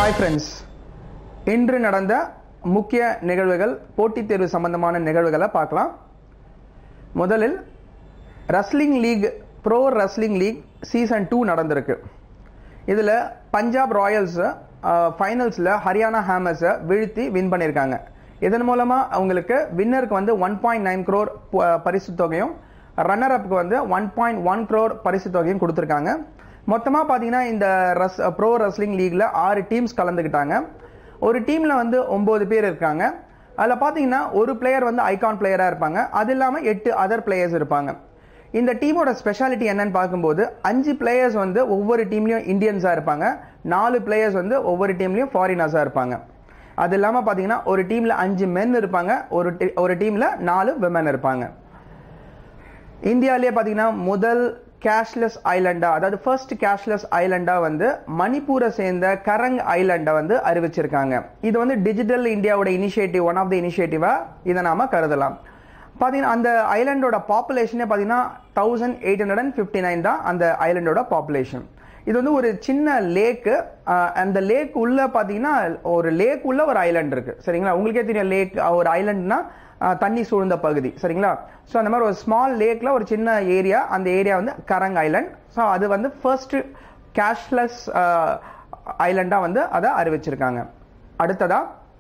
hi friends இன்று நடந்த முக்கிய நிகழ்வுகள் போட்டித் தேர்வு சம்பந்தமான நிகழ்வுகளை பார்க்கலாம் முதலில் wrestling league pro wrestling league season two நடந்திருக்கு இதில் பஞ்சாப் ராயல்ஸ் ஃபைனல்ஸில் ஹரியானா ஹேமர்ஸை வீழ்த்தி வின் பண்ணியிருக்காங்க இதன் மூலமாக அவங்களுக்கு வின்னருக்கு வந்து ஒன் பாயிண்ட் நைன் க்ரோர் பரிசு தொகையும் ரன்னர் அப்புக்கு வந்து ஒன் பாயிண்ட் ஒன் க்ரோர் பரிசு தொகையும் கொடுத்துருக்காங்க மொத்தமாக பார்த்தீங்கன்னா இந்த ரஸ் ப்ரோ ரெஸ்லிங் லீக்ல ஆறு டீம்ஸ் கலந்துக்கிட்டாங்க ஒரு டீமில் வந்து ஒம்பது பேர் இருக்காங்க அதில் பார்த்தீங்கன்னா ஒரு பிளேயர் வந்து ஐகான் பிளேயராக இருப்பாங்க அது இல்லாமல் எட்டு அதர் பிளேயர்ஸ் இருப்பாங்க இந்த டீமோட ஸ்பெஷாலிட்டி என்னன்னு பார்க்கும்போது அஞ்சு பிளேயர்ஸ் வந்து ஒவ்வொரு டீம்லையும் இந்தியன்ஸாக இருப்பாங்க நாலு பிளேயர்ஸ் வந்து ஒவ்வொரு டீம்லையும் ஃபாரினர்ஸாக இருப்பாங்க அது இல்லாமல் பார்த்தீங்கன்னா ஒரு டீமில் அஞ்சு மென் இருப்பாங்க ஒரு டி- ஒரு டீமில் நாலு விமன் இருப்பாங்க இந்தியாவிலேயே பார்த்தீங்கன்னா முதல் கேஷ்லெஸ் ஐலண்டா அதாவது ஃபர்ஸ்ட் கேஷ்லெஸ் ஐலண்டா வந்து மணிப்பூரை சேர்ந்த கரங் ஐலண்டை வந்து அறிவிச்சிருக்காங்க இது வந்து டிஜிட்டல் இந்தியாவோட இனிஷியேட்டிவ் ஒன் ஆஃப் த இனிஷியேட்டிவா இதை நாம கருதலாம் பார்த்தீங்கன்னா அந்த ஐலண்டோட பாப்புலேஷனே பார்த்தீங்கன்னா thousand eight hundred and fifty nine தான் அந்த ஐலண்டோட பாப்புலேஷன் இது வந்து ஒரு சின்ன லேக்கு அந்த லேக் உள்ள பார்த்தீங்கன்னா ஒரு லேக் உள்ள ஒரு ஐலண்ட் இருக்கு சரிங்களா உங்களுக்கே தெரியும் லேக் ஒரு ஐலண்ட்னா தண்ணி சூழ்ந்த பகுதி சரிங்களா ஸோ அந்த மாதிரி ஒரு ஸ்மால் லேக்ல ஒரு சின்ன ஏரியா அந்த ஏரியா வந்து கரங் ஐலண்ட் ஸோ அது வந்து ஃபர்ஸ்ட் கேஷ்லெஸ் ஐலண்டா வந்து அதை அறிவிச்சிருக்காங்க அடுத்ததா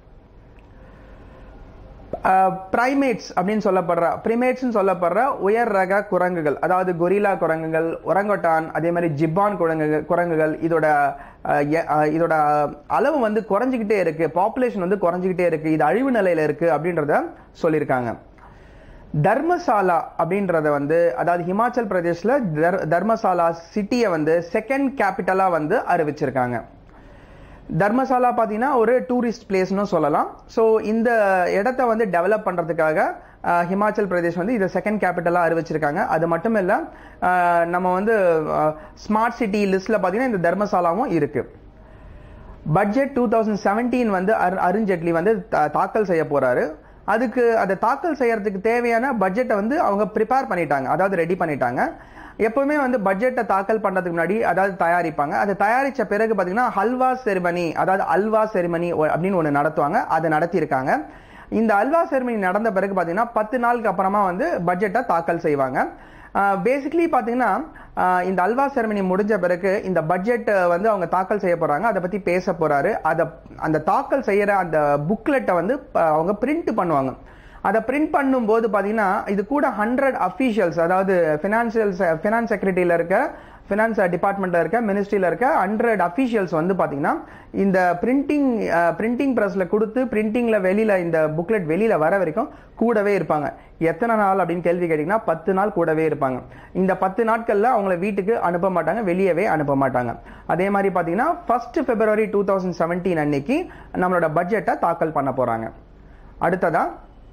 பிரைமேட்ஸ் அப்படின்னு சொல்லப்படுற பிரைமேட்ஸ் சொல்லப்படுற உயர் ரக குரங்குகள் அதாவது கொரில்லா குரங்குகள் ஒரங்கொட்டான் அதே மாதிரி ஜிப்பான் குரங்குகள் குரங்குகள் இதோட அஹ், எ- அஹ், இதோட அளவு வந்து குறைஞ்சிக்கிட்டே இருக்கு பாப்புலேஷன் வந்து குறைஞ்சிக்கிட்டே இருக்கு இது அழிவு நிலையில இருக்கு அப்படின்றத சொல்லியிருக்காங்க தர்மசாலா அப்படின்றத வந்து அதாவது ஹிமாச்சல் பிரதேஷ்ல தர்- தர்மசாலா சிட்டியை வந்து செகண்ட் கேபிட்டலா வந்து அறிவிச்சிருக்காங்க தர்மசாலா பார்த்தீங்கன்னா ஒரு டூரிஸ்ட் பிளேஸ்னு சொல்லலாம் ஸோ இந்த இடத்த வந்து டெவலப் பண்ணுறதுக்காக அஹ், ஹிமாச்சல் பிரதேஷ் வந்து இதை செகண்ட் கேபிட்டலாக அறிவிச்சிருக்காங்க அது மட்டும் இல்லை நம்ம வந்து ஸ்மார்ட் சிட்டி லிஸ்ட்டில் பார்த்தீங்கன்னா இந்த தர்மசாலாவும் இருக்கு பட்ஜெட் டூ தௌசண்ட் செவன்டீன் வந்து அரு- அருண்ஜேட்லி வந்து தா- தாக்கல் செய்ய போறாரு அதுக்கு அதை தாக்கல் செய்யறதுக்கு தேவையான பட்ஜெட்டை வந்து அவங்க ப்ரிப்பேர் பண்ணிட்டாங்க அதாவது ரெடி பண்ணிட்டாங்க எப்பவுமே வந்து பட்ஜெட்டை தாக்கல் பண்றதுக்கு முன்னாடி அதாவது தயாரிப்பாங்க அதை தயாரிச்ச பிறகு பாத்தீங்கன்னா ஹல்வா செரிமனி அதாவது அல்வா செரிமனி அப்படின்னு ஒன்று நடத்துவாங்க அதை நடத்தியிருக்காங்க இந்த அல்வா செரிமனி நடந்த பிறகு பாத்தீங்கன்னா பத்து நாளுக்கு அப்புறமா வந்து பட்ஜெட்டை தாக்கல் செய்வாங்க பேசிக்கலி பாத்தீங்கன்னா ஆஹ் இந்த அல்வா செரமனி முடிஞ்ச பிறகு இந்த பட்ஜெட் வந்து அவங்க தாக்கல் செய்ய போறாங்க அதை பத்தி பேச போறாரு அதை அந்த தாக்கல் செய்யற அந்த புக்லெட்டை வந்து ப- அவங்க பிரிண்ட் பண்ணுவாங்க அதை பிரிண்ட் பண்ணும்போது பாத்தீங்கன்னா இது கூட ஹண்ட்ரட் அஃபீஷியல்ஸ் அதாவது ஃபினான்சியல் ஃபினான்ஸ் செக்ரட்டரியில இருக்க ஃபினான்ஸ் டிபார்ட்மெண்ட்ல இருக்க மினிஸ்ட்ரியில இருக்க ஹண்ட்ரட் அஃபீஷியல்ஸ் வந்து பாத்தீங்கன்னா இந்த பிரிண்டிங் பிரிண்டிங் பிரஸ்ல கொடுத்து பிரிண்டிங்ல வெளியில இந்த புக்லெட் வெளியில வர வரைக்கும் கூடவே இருப்பாங்க எத்தனை நாள் அப்படின்னு கேள்வி கேட்டீங்கன்னா பத்து நாள் கூடவே இருப்பாங்க இந்த பத்து நாட்கள்ல அவங்கள வீட்டுக்கு அனுப்ப மாட்டாங்க வெளியவே அனுப்ப மாட்டாங்க அதே மாதிரி பாத்தீங்கன்னா first February two thousand seventeen அன்னைக்கு நம்மளோட பட்ஜெட்டை தாக்கல் பண்ண போறாங்க அடுத்ததா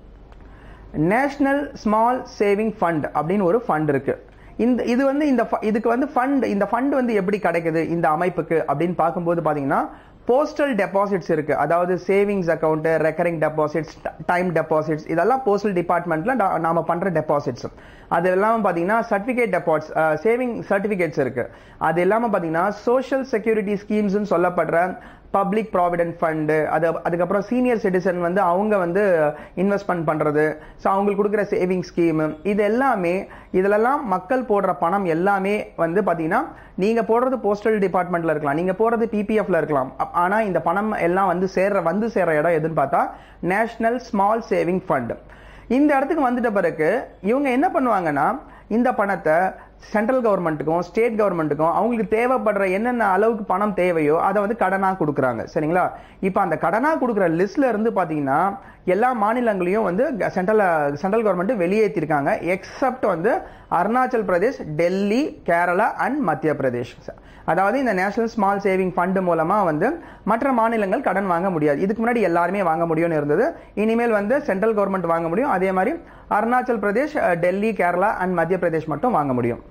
நேஷனல் ஸ்மால் சேவிங் ஃபண்ட் அப்படின்னு ஒரு ஃபண்ட் இருக்கு இந்த இது வந்து இந்த fu- இதுக்கு வந்து ஃபண்ட் இந்த ஃபண்ட் வந்து எப்படி கிடைக்குது இந்த அமைப்புக்கு அப்படின்னு பார்க்கும்போது பாத்தீங்கன்னா போஸ்டல் டெபாசிட்ஸ் இருக்கு அதாவது savings account recurring deposits time deposits இதெல்லாம் போஸ்டல் டிபார்ட்மெண்ட்ல நாம பண்ற டெபாசிட்ஸ் அது இல்லாம பாத்தீங்கன்னா சர்டிபிகேட் டெபாசிட்ஸ் சேவிங் சர்டிபிகேட்ஸ் இருக்கு அது இல்லாம பாத்தீங்கன்னா சோஷியல் செக்யூரிட்டி ஸ்கீம்ஸ் சொல்லப்படுற பப்ளிக் ப்ராவிடென்ட் ஃபண்டு அது அதுக்கப்புறம் சீனியர் சிட்டிசன் வந்து அவங்க வந்து இன்வெஸ்ட்மெண்ட் பண்றது ஸோ அவங்களுக்கு கொடுக்குற சேவிங் ஸ்கீம் இது எல்லாமே இதுலெல்லாம் மக்கள் போடுற பணம் எல்லாமே வந்து பாத்தீங்கன்னா நீங்க போடுறது போஸ்டல் டிபார்ட்மெண்ட்ல இருக்கலாம் நீங்க போடுறது பிபிஎஃப்ல இருக்கலாம் அப்- ஆனா இந்த பணம் எல்லாம் வந்து சேர்ற வந்து சேர்ற இடம் எதுன்னு பார்த்தா நேஷனல் ஸ்மால் சேவிங் ஃபண்ட் இந்த இடத்துக்கு வந்துட்ட பிறகு இவங்க என்ன பண்ணுவாங்கன்னா இந்த பணத்தை சென்ட்ரல் கவர்மெண்ட்டுக்கும் ஸ்டேட் கவர்மெண்ட்டுக்கும் அவங்களுக்கு தேவைப்படுற என்னென்ன அளவுக்கு பணம் தேவையோ அதை வந்து கடனா கொடுக்குறாங்க சரிங்களா இப்போ அந்த கடனா கொடுக்குற லிஸ்ட்ல இருந்து பாத்தீங்கன்னா எல்லா மாநிலங்களையும் வந்து சென்ட்ரல் சென்ட்ரல் கவர்மெண்ட் வெளியேற்றிருக்காங்க எக்ஸப்ட் வந்து அருணாச்சல் பிரதேஷ் டெல்லி கேரளா அண்ட் மத்திய பிரதேஷ் அதாவது இந்த நேஷனல் ஸ்மால் சேவிங் ஃபண்ட் மூலமா வந்து மற்ற மாநிலங்கள் கடன் வாங்க முடியாது இதுக்கு முன்னாடி எல்லாருமே வாங்க முடியும்னு இருந்தது இனிமேல் வந்து சென்ட்ரல் கவர்மெண்ட் வாங்க முடியும் அதே மாதிரி அருணாச்சல் பிரதேஷ் அஹ், டெல்லி கேரளா அண்ட் மத்திய பிரதேஷ் மட்டும் வாங்க முடியும்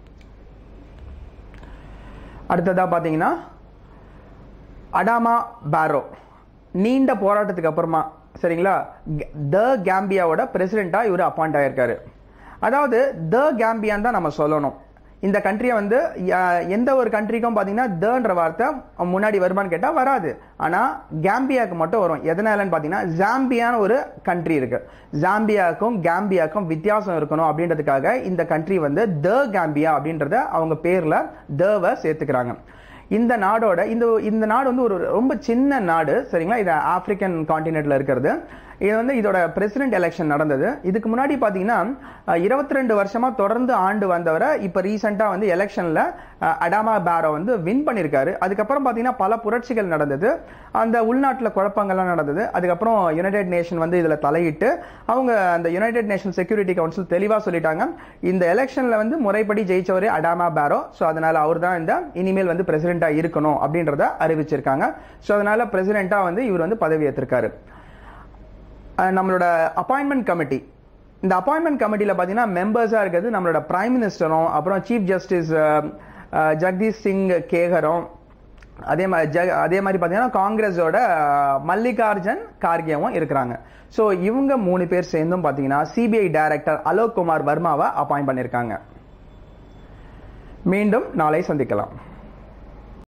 அடுத்ததா பாத்தீங்கன்னா அடாமா பாரோ நீண்ட போராட்டத்துக்கு அப்புறமா சரிங்களா த கேம்பியாவோட பிரசிடென்ட்டா இவர் அப்பாயிண்ட் ஆயிருக்காரு அதாவது த கேம்பியான் தான் நம்ம சொல்லணும் இந்த கண்ட்ரியை வந்து யா- எந்த ஒரு கண்ட்ரிக்கும் பாத்தீங்கன்னா தேன்ற வார்த்தை முன்னாடி வருமான்னு கேட்டா வராது ஆனா கேம்பியாக்கு மட்டும் வரும் எதனாலன்னு பாத்தீங்கன்னா ஜாம்பியான்னு ஒரு கண்ட்ரி இருக்கு ஜாம்பியாக்கும் கேம்பியாக்கும் வித்தியாசம் இருக்கணும் அப்படின்றதுக்காக இந்த கண்ட்ரி வந்து த கேம்பியா அப்படின்றத அவங்க பேர்ல தவை சேர்த்துக்கிறாங்க இந்த நாடோட இந்த இந்த நாடு வந்து ஒரு ரொம்ப சின்ன நாடு சரிங்களா இது ஆப்பிரிக்கன் காண்டினென்ட்ல இருக்கிறது இது வந்து இதோட பிரசிடென்ட் எலெக்ஷன் நடந்தது இதுக்கு முன்னாடி பாத்தீங்கன்னா இருபத்தி ரெண்டு வருஷமா தொடர்ந்து ஆண்டு வந்தவரை இப்ப ரீசெண்டா வந்து எலெக்ஷன்ல அடாமா பேரோ வந்து வின் பண்ணிருக்காரு அதுக்கப்புறம் பாத்தீங்கன்னா பல புரட்சிகள் நடந்தது அந்த உள்நாட்டுல குழப்பங்கள்லாம் நடந்தது அதுக்கப்புறம் யுனைடெட் நேஷன் வந்து இதுல தலையிட்டு அவங்க அந்த யுனைடெட் நேஷன் செக்யூரிட்டி கவுன்சில் தெளிவா சொல்லிட்டாங்க இந்த எலெக்ஷன்ல வந்து முறைப்படி ஜெயிச்சவரே அடாமா பேரோ சோ அதனால அவர் தான் இந்த இனிமேல் வந்து பிரசிடென்டா இருக்கணும் அப்படின்றத அறிவிச்சிருக்காங்க சோ அதனால பிரசிடென்டா வந்து இவர் வந்து பதவி ஏற்றிருக்காரு அஹ் நம்மளோட அப்பாயின்மெண்ட் கமிட்டி இந்த அப்பாயின்மெண்ட் கமிட்டியில் பார்த்தீங்கன்னா மெம்பர்ஸாக இருக்கிறது நம்மளோட பிரைம் மினிஸ்டரும் அப்புறம் சீஃப் ஜஸ்டிஸ் ஜெகதீஷ் சிங் கேகரும் அதே மாதிரி ஜ அதே மாதிரி பார்த்தீங்கன்னா காங்கிரஸோட அஹ், மல்லிகார்ஜுன் கார்கேவும் இருக்கிறாங்க ஸோ இவங்க மூணு பேர் சேர்ந்தும் பார்த்தீங்கன்னா சிபிஐ டைரக்டர் அலோக் குமார் வர்மாவை அப்பாயிண்ட் பண்ணியிருக்காங்க மீண்டும் நாளை சந்திக்கலாம்